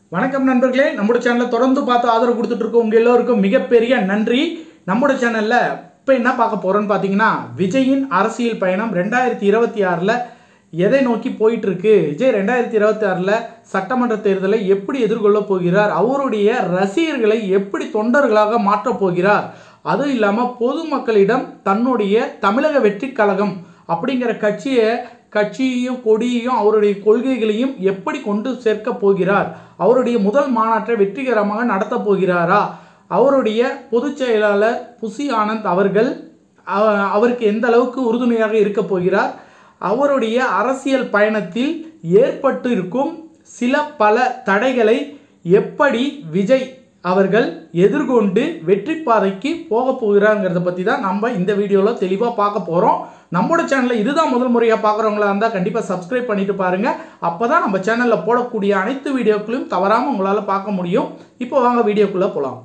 வணக்கம் நண்பர்களே நம்முடைய சேனலை தொடர்ந்து பார்த்து ஆதரவு கொடுத்துட்டு இருக்கோம் உங்க எல்லோருக்கும் மிகப்பெரிய நன்றி நம்முடைய சேனல்ல இப்போ என்ன பார்க்க போறோம்னு பார்த்தீங்கன்னா விஜயின் அரசியல் பயணம் ரெண்டாயிரத்தி இருபத்தி ஆறில் எதை நோக்கி போயிட்டு இருக்கு விஜய் ரெண்டாயிரத்தி இருபத்தி ஆறில் சட்டமன்ற தேர்தலை எப்படி எதிர்கொள்ள போகிறார் அவருடைய ரசிகர்களை எப்படி தொண்டர்களாக மாற்றப் போகிறார் அதுவும் இல்லாமல் பொதுமக்களிடம் தன்னுடைய தமிழக வெற்றி கழகம் அப்படிங்கிற கட்சியை கட்சியையும் கொடியையும் அவருடைய கொள்கைகளையும் எப்படி கொண்டு சேர்க்க போகிறார் அவருடைய முதல் மாநாட்டை வெற்றிகரமாக நடத்தப் போகிறாரா அவருடைய பொதுச் செயலாளர் புசி ஆனந்த் அவர்கள் அவ- அவருக்கு எந்த அளவுக்கு உறுதுணையாக இருக்க போகிறார் அவருடைய அரசியல் பயணத்தில் ஏற்பட்டு இருக்கும் சில பல தடைகளை எப்படி விஜய் அவர்கள் எதிர்கொண்டு வெற்றி பாதைக்கு போக போகிறாங்கிறத பற்றி தான் நம்ம இந்த வீடியோவில் தெளிவாக பார்க்க போகிறோம் நம்மளோட சேனலில் இதுதான் முதல் முறையாக பார்க்குறவங்களா இருந்தால் கண்டிப்பாக சப்ஸ்கிரைப் பண்ணிட்டு பாருங்கள் அப்போ தான் நம்ம சேனலில் போடக்கூடிய அனைத்து வீடியோக்களையும் தவறாமல் உங்களால் பார்க்க முடியும் இப்போ வாங்க வீடியோக்குள்ளே போகலாம்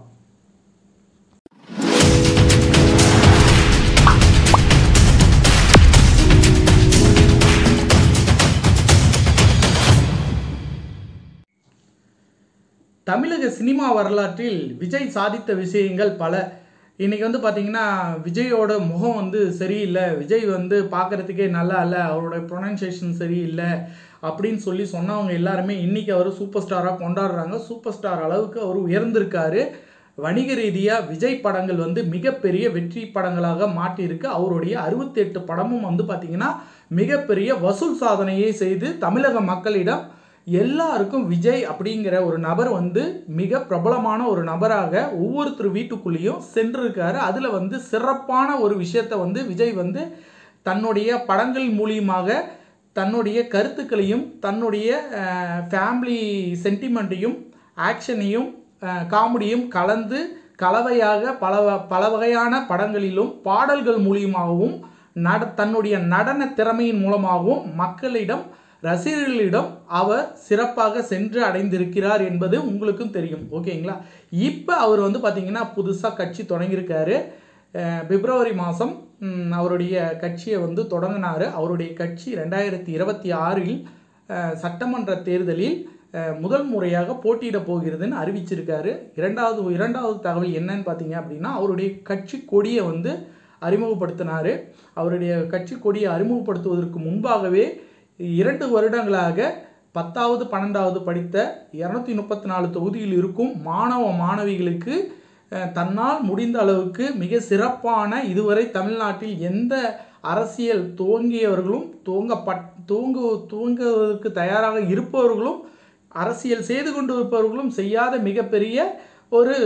தமிழக சினிமா வரலாற்றில் விஜய் சாதித்த விஷயங்கள் பல இன்னைக்கு வந்து பார்த்தீங்கன்னா விஜயோட முகம் வந்து சரியில்லை விஜய் வந்து பார்க்கறதுக்கே நல்லா இல்லை அவரோட ப்ரொனன்சியேஷன் சரியில்லை அப்படின்னு சொல்லி சொன்னவங்க எல்லாருமே இன்னைக்கு அவர் சூப்பர் ஸ்டாராக கொண்டாடுறாங்க சூப்பர் ஸ்டார் அளவுக்கு அவர் உயர்ந்திருக்காரு வணிக ரீதியாக விஜய் படங்கள் வந்து மிகப்பெரிய வெற்றி படங்களாக மாட்டியிருக்கு அவருடைய அறுபத்தெட்டு படமும் வந்து பார்த்தீங்கன்னா மிகப்பெரிய வசூல் சாதனையை செய்து தமிழக மக்களிடம் எல்லாருக்கும் விஜய் அப்படிங்கிற ஒரு நபர் வந்து மிக பிரபலமான ஒரு நபராக ஒவ்வொருத்தர் வீட்டுக்குள்ளேயும் சென்றிருக்காரு அதில் வந்து சிறப்பான ஒரு விஷயத்தை வந்து விஜய் வந்து தன்னுடைய படங்கள் மூலியமாக தன்னுடைய கருத்துக்களையும் தன்னுடைய ஃபேமிலி சென்டிமெண்ட்டையும் ஆக்ஷனையும் காமெடியும் கலந்து கலவையாக பல வ- பல வகையான படங்களிலும் பாடல்கள் மூலியமாகவும் நட தன்னுடைய நடன திறமையின் மூலமாகவும் மக்களிடம் ரசிகர்களிடம் அவர் சிறப்பாக சென்று அடைந்திருக்கிறார் என்பது உங்களுக்கும் தெரியும் ஓகேங்களா இப்போ அவர் வந்து பார்த்தீங்கன்னா புதுசாக கட்சி தொடங்கியிருக்காரு அஹ் பிப்ரவரி மாதம் அவருடைய கட்சியை வந்து தொடங்கினார் அவருடைய கட்சி ரெண்டாயிரத்தி இருபத்தி ஆறில் அஹ், சட்டமன்ற தேர்தலில் அஹ், முதல் முறையாக போட்டியிட போகிறதுன்னு அறிவிச்சிருக்காரு இரண்டாவது இரண்டாவது தகவல் என்னன்னு பார்த்தீங்க அப்படின்னா அவருடைய கட்சி கொடியை வந்து அறிமுகப்படுத்தினார் அவருடைய கட்சி கொடியை அறிமுகப்படுத்துவதற்கு முன்பாகவே இரண்டு வருடங்களாக பத்தாவது பன்னெண்டாவது படித்த இரநூத்தி முப்பத்தி நாலு தொகுதியில் இருக்கும் மாணவ மாணவிகளுக்கு அஹ், தன்னால் முடிந்த அளவுக்கு மிக சிறப்பான இதுவரை தமிழ்நாட்டில் எந்த அரசியல் துவங்கியவர்களும் துவங்கப்பட் துவங்கு துவங்குவதற்கு தயாராக இருப்பவர்களும் அரசியல் செய்து கொண்டு இருப்பவர்களும் செய்யாத மிகப்பெரிய ஒரு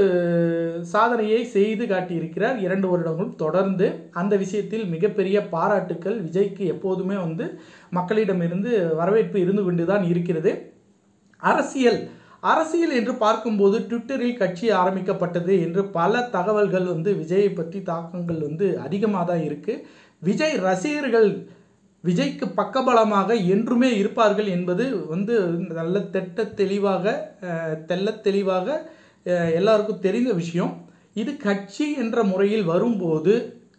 சாதனையை செய்து காட்டியிருக்கிறார் இரண்டு வருடங்களும் தொடர்ந்து அந்த விஷயத்தில் மிகப்பெரிய பாராட்டுக்கள் விஜய்க்கு எப்போதுமே வந்து மக்களிடமிருந்து வரவேற்பு இருந்து கொண்டு தான் இருக்கிறது அரசியல் அரசியல் என்று பார்க்கும்போது ட்விட்டரில் கட்சி ஆரம்பிக்கப்பட்டது என்று பல தகவல்கள் வந்து விஜயை பற்றி தாக்கங்கள் வந்து அதிகமாக தான் இருக்குது விஜய் ரசிகர்கள் விஜய்க்கு பக்கபலமாக என்றுமே இருப்பார்கள் என்பது வந்து நல்ல திட்ட தெளிவாக அஹ், தெள்ளத் தெளிவாக அஹ், எல்லாருக்கும் தெரிந்த விஷயம் இது கட்சி என்ற முறையில் வரும்போது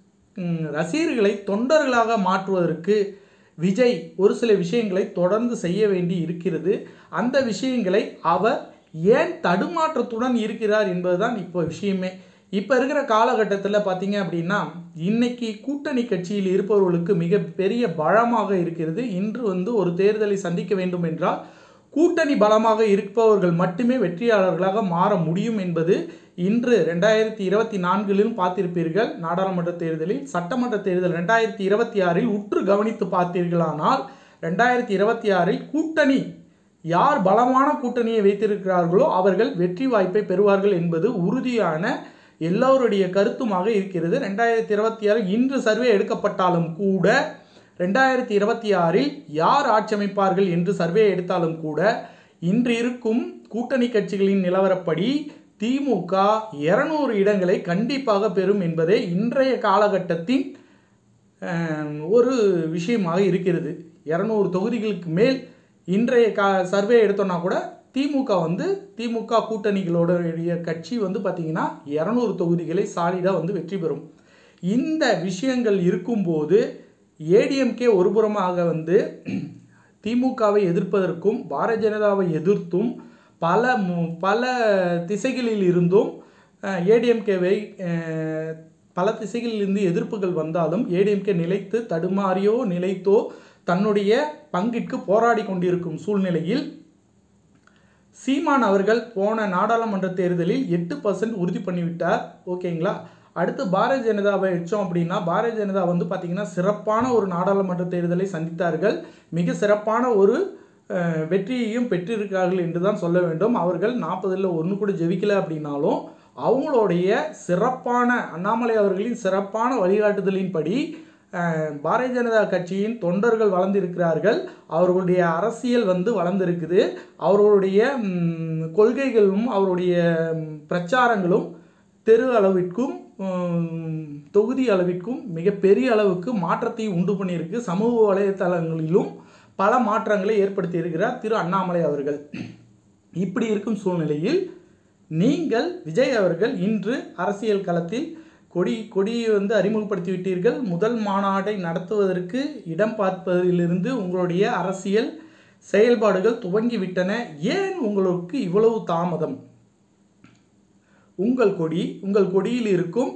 ம், ரசிகர்களை தொண்டர்களாக மாற்றுவதற்கு விஜய் ஒரு சில விஷயங்களை தொடர்ந்து செய்ய வேண்டி இருக்கிறது அந்த விஷயங்களை அவர் ஏன் தடுமாற்றத்துடன் இருக்கிறார் என்பதுதான் இப்போ விஷயமே இப்போ இருக்கிற காலகட்டத்தில் பார்த்தீங்க அப்படின்னா இன்னைக்கு கூட்டணி கட்சியில் இருப்பவர்களுக்கு மிகப்பெரிய பலமாக இருக்கிறது இன்று வந்து ஒரு தேர்தலை சந்திக்க வேண்டும் என்றால் கூட்டணி பலமாக இருப்பவர்கள் மட்டுமே வெற்றியாளர்களாக மாற முடியும் என்பது இன்று ரெண்டாயிரத்தி இருபத்தி நான்கிலும் பார்த்திருப்பீர்கள் நாடாளுமன்ற தேர்தலில் சட்டமன்ற தேர்தல் ரெண்டாயிரத்தி இருபத்தி ஆறில் உற்று கவனித்து பார்த்தீர்களானால் ரெண்டாயிரத்தி இருபத்தி ஆறில் கூட்டணி யார் பலமான கூட்டணியை வைத்திருக்கிறார்களோ அவர்கள் வெற்றி வாய்ப்பை பெறுவார்கள் என்பது உறுதியான எல்லோருடைய கருத்துமாக இருக்கிறது ரெண்டாயிரத்தி இருபத்தி ஆறு இன்று சர்வே எடுக்கப்பட்டாலும் கூட ரெண்டாயிரத்தி இருபத்தி ஆறில் யார் ஆட்சி அமைப்பார்கள் என்று சர்வே எடுத்தாலும் கூட இன்று இருக்கும் கூட்டணி கட்சிகளின் நிலவரப்படி திமுக இருநூறு இடங்களை கண்டிப்பாக பெறும் என்பதே இன்றைய காலகட்டத்தின் அஹ், ஒரு விஷயமாக இருக்கிறது இரநூறு தொகுதிகளுக்கு மேல் இன்றைய கா சர்வே எடுத்தோம்னா கூட திமுக வந்து திமுக கூட்டணிகளோடைய கட்சி வந்து பார்த்திங்கன்னா இரநூறு தொகுதிகளை சாலிடாக வந்து வெற்றி பெறும் இந்த விஷயங்கள் இருக்கும்போது ஏடிஎம்கே ஒருபுறமாக வந்து திமுகவை எதிர்ப்பதற்கும் பாரதிய ஜனதாவை எதிர்த்தும் பல மு- பல திசைகளில் இருந்தும் ஏடிஎம்கேவை பல திசைகளில் இருந்து எதிர்ப்புகள் வந்தாலும் ஏடிஎம்கே நிலைத்து தடுமாறியோ நிலைத்தோ தன்னுடைய பங்கிற்கு போராடி கொண்டிருக்கும் சூழ்நிலையில் சீமான் அவர்கள் போன நாடாளுமன்ற தேர்தலில் எட்டு பர்சன்ட் உறுதி பண்ணிவிட்டார் ஓகேங்களா அடுத்து பாரதிய ஜனதாவை வச்சோம் அப்படின்னா பாரதிய ஜனதா வந்து பார்த்திங்கன்னா சிறப்பான ஒரு நாடாளுமன்ற தேர்தலை சந்தித்தார்கள் மிக சிறப்பான ஒரு அஹ், வெற்றியையும் பெற்றிருக்கிறார்கள் என்று தான் சொல்ல வேண்டும் அவர்கள் நாற்பதில் ஒன்று கூட ஜெயிக்கல அப்படின்னாலும் அவங்களுடைய சிறப்பான அண்ணாமலை அவர்களின் சிறப்பான வழிகாட்டுதலின்படி அஹ், பாரதிய ஜனதா கட்சியின் தொண்டர்கள் வளர்ந்திருக்கிறார்கள் அவர்களுடைய அரசியல் வந்து வளர்ந்திருக்குது அவர்களுடைய ம், கொள்கைகளும் அவருடைய ம், பிரச்சாரங்களும் தெரு அளவிற்கும் ம், தொகுதி அளவிற்கும் மிகப்பெரிய அளவுக்கு மாற்றத்தை உண்டு பண்ணியிருக்கு சமூக வலைத்தளங்களிலும் பல மாற்றங்களை ஏற்படுத்தி இருக்கிறார் திரு அண்ணாமலை அவர்கள் இப்படி இருக்கும் சூழ்நிலையில் நீங்கள் விஜய் அவர்கள் இன்று அரசியல் களத்தில் கொடி கொடியை வந்து அறிமுகப்படுத்தி விட்டீர்கள் முதல் மாநாட்டை நடத்துவதற்கு இடம் பார்ப்பதிலிருந்து உங்களுடைய அரசியல் செயல்பாடுகள் துவங்கிவிட்டன ஏன் உங்களுக்கு இவ்வளவு தாமதம் உங்கள் கொடி உங்கள் கொடியில் இருக்கும்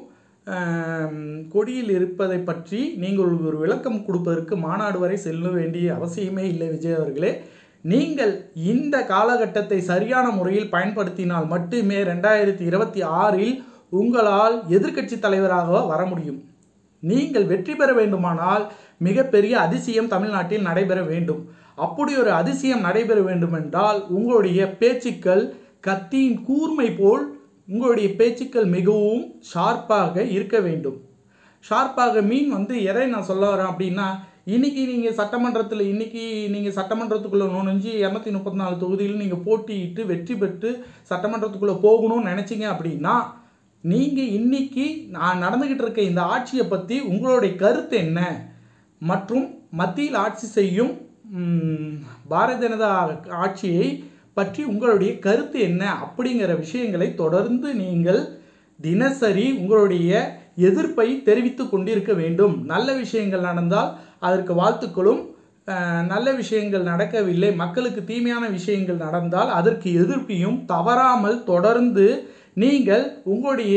ஆம், கொடியில் இருப்பதை பற்றி நீங்கள் ஒரு விளக்கம் கொடுப்பதற்கு மாநாடு வரை செல்ல வேண்டிய அவசியமே இல்லை விஜய் அவர்களே நீங்கள் இந்த காலகட்டத்தை சரியான முறையில் பயன்படுத்தினால் மட்டுமே ரெண்டாயிரத்தி இருபத்தி ஆறில் உங்களால் எதிர்க்கட்சி தலைவராக வர முடியும் நீங்கள் வெற்றி பெற வேண்டுமானால் மிகப்பெரிய அதிசயம் தமிழ்நாட்டில் நடைபெற வேண்டும் அப்படி ஒரு அதிசயம் நடைபெற வேண்டுமென்றால் உங்களுடைய பேச்சுக்கள் கத்தியின் கூர்மை போல் உங்களுடைய பேச்சுக்கள் மிகவும் ஷார்ப்பாக இருக்க வேண்டும் ஷார்ப்பாக மீன் வந்து எதை நான் சொல்ல வரேன் அப்படின்னா இன்னைக்கு நீங்கள் சட்டமன்றத்தில் இன்னைக்கு நீங்கள் சட்டமன்றத்துக்குள்ளே நுழைஞ்சு இரநூத்தி முப்பத்தி நாலு தொகுதியில் நீங்கள் போட்டியிட்டு வெற்றி பெற்று சட்டமன்றத்துக்குள்ளே போகணும்னு நினச்சிங்க அப்படின்னா நீங்கள் இன்னைக்கு நான் நடந்துக்கிட்டு இருக்க இந்த ஆட்சியை பற்றி உங்களுடைய கருத்து என்ன மற்றும் மத்தியில் ஆட்சி செய்யும் ம், பாரதிய ஜனதா ஆட்சியை பற்றி உங்களுடைய கருத்து என்ன அப்படிங்கிற விஷயங்களை தொடர்ந்து நீங்கள் தினசரி உங்களுடைய எதிர்ப்பை தெரிவித்து கொண்டிருக்க வேண்டும் நல்ல விஷயங்கள் நடந்தால் அதற்கு வாழ்த்துக்களும் அஹ், நல்ல விஷயங்கள் நடக்கவில்லை மக்களுக்கு தீமையான விஷயங்கள் நடந்தால் அதற்கு எதிர்ப்பையும் தவறாமல் தொடர்ந்து நீங்கள் உங்களுடைய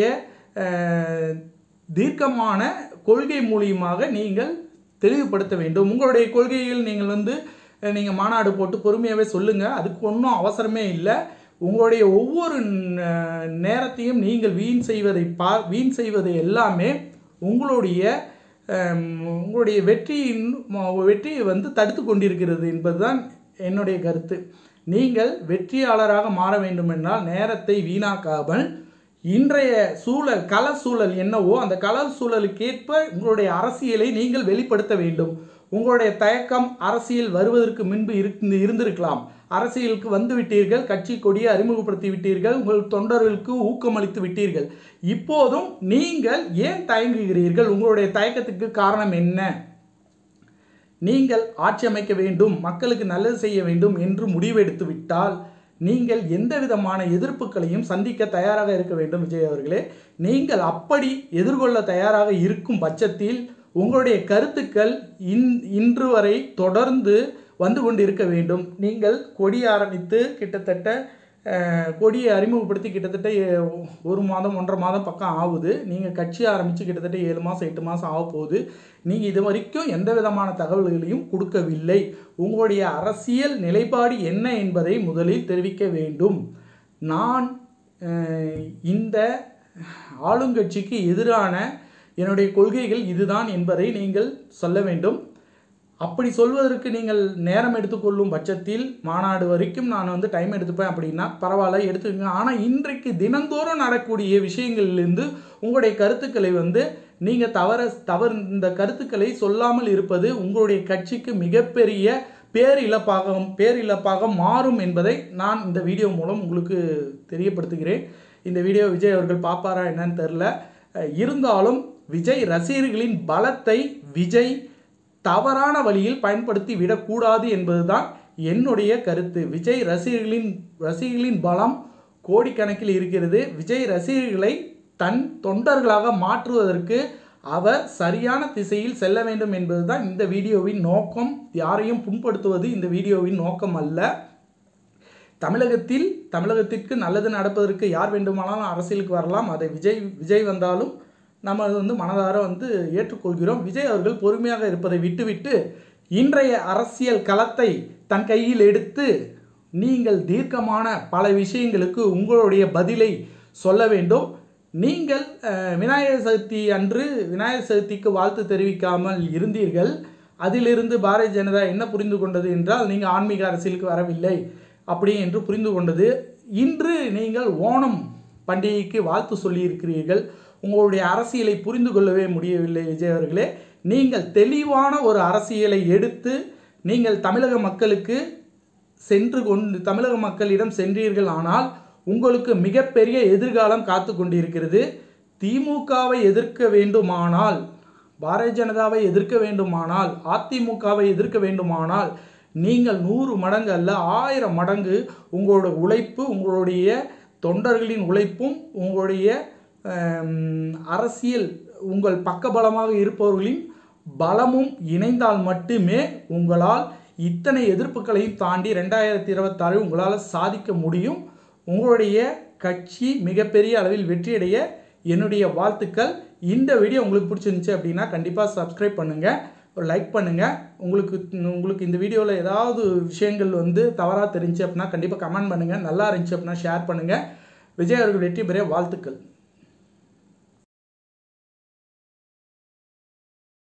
அஹ், தீர்க்கமான கொள்கை மூலியமாக நீங்கள் தெளிவுபடுத்த வேண்டும் உங்களுடைய கொள்கையில் நீங்கள் வந்து அஹ், நீங்கள் மாநாடு போட்டு பொறுமையாகவே சொல்லுங்கள் அதுக்கு ஒன்றும் அவசரமே இல்லை உங்களுடைய ஒவ்வொரு ந- நேரத்தையும் நீங்கள் வீண் செய்வதை பா வீண் செய்வதை எல்லாமே உங்களுடைய அம், உங்களுடைய வெற்றியின் ம- வெற்றியை வந்து தடுத்து கொண்டிருக்கிறது என்பதுதான் என்னுடைய கருத்து நீங்கள் வெற்றியாளராக மாற வேண்டுமென்றால் நேரத்தை வீணாக்காமல் இன்றைய சூழல் கள சூழல் என்னவோ அந்த கள சூழலுக்கேற்ப உங்களுடைய அரசியலை நீங்கள் வெளிப்படுத்த வேண்டும் உங்களுடைய தயக்கம் அரசியல் வருவதற்கு முன்பு இருந்து இருந்திருக்கலாம் அரசியலுக்கு வந்து விட்டீர்கள் கட்சி கொடியை அறிமுகப்படுத்தி விட்டீர்கள் உங்கள் தொண்டர்களுக்கு ஊக்கமளித்து விட்டீர்கள் இப்போதும் நீங்கள் ஏன் தயங்குகிறீர்கள் உங்களுடைய தயக்கத்துக்கு காரணம் என்ன நீங்கள் ஆட்சி அமைக்க வேண்டும் மக்களுக்கு நல்லது செய்ய வேண்டும் என்று முடிவெடுத்து விட்டால் நீங்கள் எந்த விதமான எதிர்ப்புகளையும் சந்திக்க தயாராக இருக்க வேண்டும் விஜய் அவர்களே நீங்கள் அப்படி எதிர்கொள்ள தயாராக இருக்கும் பட்சத்தில் உங்களுடைய கருத்துக்கள் இன் இன்று வரை தொடர்ந்து வந்து கொண்டு இருக்க வேண்டும் நீங்கள் கொடி ஆரம்பித்து கிட்டத்தட்ட அஹ், கொடியை அறிமுகப்படுத்தி கிட்டத்தட்ட எ- ஒரு மாதம் ஒன்றரை மாதம் பக்கம் ஆகுது நீங்கள் கட்சி ஆரம்பித்து கிட்டத்தட்ட ஏழு மாதம் எட்டு மாதம் ஆக போகுது நீங்கள் இது வரைக்கும் எந்த விதமான தகவல்களையும் கொடுக்கவில்லை உங்களுடைய அரசியல் நிலைப்பாடு என்ன என்பதை முதலில் தெரிவிக்க வேண்டும் நான் அஹ், இந்த ஆளுங்கட்சிக்கு எதிரான என்னுடைய கொள்கைகள் இதுதான் என்பதை நீங்கள் சொல்ல வேண்டும் அப்படி சொல்வதற்கு நீங்கள் நேரம் எடுத்துக்கொள்ளும் பட்சத்தில் மாநாடு வரைக்கும் நான் வந்து டைம் எடுத்துப்பேன் அப்படின்னா பரவாயில்ல எடுத்துக்கங்க ஆனால் இன்றைக்கு தினந்தோறும் நடக்கக்கூடிய விஷயங்களிலிருந்து உங்களுடைய கருத்துக்களை வந்து நீங்கள் தவற தவறு இந்த கருத்துக்களை சொல்லாமல் இருப்பது உங்களுடைய கட்சிக்கு மிகப்பெரிய பேரிழப்பாக பேரிழப்பாக மாறும் என்பதை நான் இந்த வீடியோ மூலம் உங்களுக்கு தெரியப்படுத்துகிறேன் இந்த வீடியோ விஜய் அவர்கள் பார்ப்பாரா என்னன்னு தெரில அஹ் இருந்தாலும் விஜய் ரசிகர்களின் பலத்தை விஜய் தவறான வழியில் பயன்படுத்தி விடக்கூடாது என்பதுதான் என்னுடைய கருத்து விஜய் ரசிகர்களின் ரசிகர்களின் பலம் கோடிக்கணக்கில் இருக்கிறது விஜய் ரசிகர்களை தன் தொண்டர்களாக மாற்றுவதற்கு அவர் சரியான திசையில் செல்ல வேண்டும் என்பதுதான் இந்த வீடியோவின் நோக்கம் யாரையும் புண்படுத்துவது இந்த வீடியோவின் நோக்கம் அல்ல தமிழகத்தில் தமிழகத்திற்கு நல்லது நடப்பதற்கு யார் வேண்டுமானாலும் அரசியலுக்கு வரலாம் அதை விஜய் விஜய் வந்தாலும் நம்ம அது வந்து மனதார வந்து ஏற்றுக்கொள்கிறோம் விஜய் அவர்கள் பொறுமையாக இருப்பதை விட்டுவிட்டு இன்றைய அரசியல் களத்தை தன் கையில் எடுத்து நீங்கள் தீர்க்கமான பல விஷயங்களுக்கு உங்களுடைய பதிலை சொல்ல வேண்டும் நீங்கள் அஹ், விநாயகர் சதுர்த்தி அன்று விநாயகர் சதுர்த்திக்கு வாழ்த்து தெரிவிக்காமல் இருந்தீர்கள் அதிலிருந்து பாரதிய ஜனதா என்ன புரிந்து கொண்டது என்றால் நீங்கள் ஆன்மீக அரசியலுக்கு வரவில்லை அப்படி என்று புரிந்து கொண்டது இன்று நீங்கள் ஓணம் பண்டிகைக்கு வாழ்த்து சொல்லியிருக்கிறீர்கள் உங்களுடைய அரசியலை புரிந்து கொள்ளவே முடியவில்லை விஜய் அவர்களே நீங்கள் தெளிவான ஒரு அரசியலை எடுத்து நீங்கள் தமிழக மக்களுக்கு சென்று கொண்டு தமிழக மக்களிடம் சென்றீர்கள் ஆனால் உங்களுக்கு மிகப்பெரிய எதிர்காலம் காத்து கொண்டிருக்கிறது திமுகவை எதிர்க்க வேண்டுமானால் பாரதிய ஜனதாவை எதிர்க்க வேண்டுமானால் அதிமுகவை எதிர்க்க வேண்டுமானால் நீங்கள் நூறு மடங்கு அல்ல ஆயிரம் மடங்கு உங்களோட உழைப்பு உங்களுடைய தொண்டர்களின் உழைப்பும் உங்களுடைய ஆம், அரசியல் உங்கள் பக்கபலமாக இருப்பவர்களின் பலமும் இணைந்தால் மட்டுமே உங்களால் இத்தனை எதிர்ப்புகளையும் தாண்டி ரெண்டாயிரத்தி இருபத்தாறு உங்களால் சாதிக்க முடியும் உங்களுடைய கட்சி மிகப்பெரிய அளவில் வெற்றியடைய என்னுடைய வாழ்த்துக்கள் இந்த வீடியோ உங்களுக்கு பிடிச்சிருந்துச்சு அப்படின்னா கண்டிப்பாக சப்ஸ்கிரைப் பண்ணுங்கள் ஒரு லைக் பண்ணுங்கள் உங்களுக்கு உங்களுக்கு இந்த வீடியோவில் ஏதாவது விஷயங்கள் வந்து தவறாக தெரிஞ்சு அப்படின்னா கண்டிப்பாக கமெண்ட் பண்ணுங்கள் நல்லா இருந்துச்சு அப்படின்னா ஷேர் பண்ணுங்கள் விஜய் அவர்கள் வெற்றி பெற வாழ்த்துக்கள்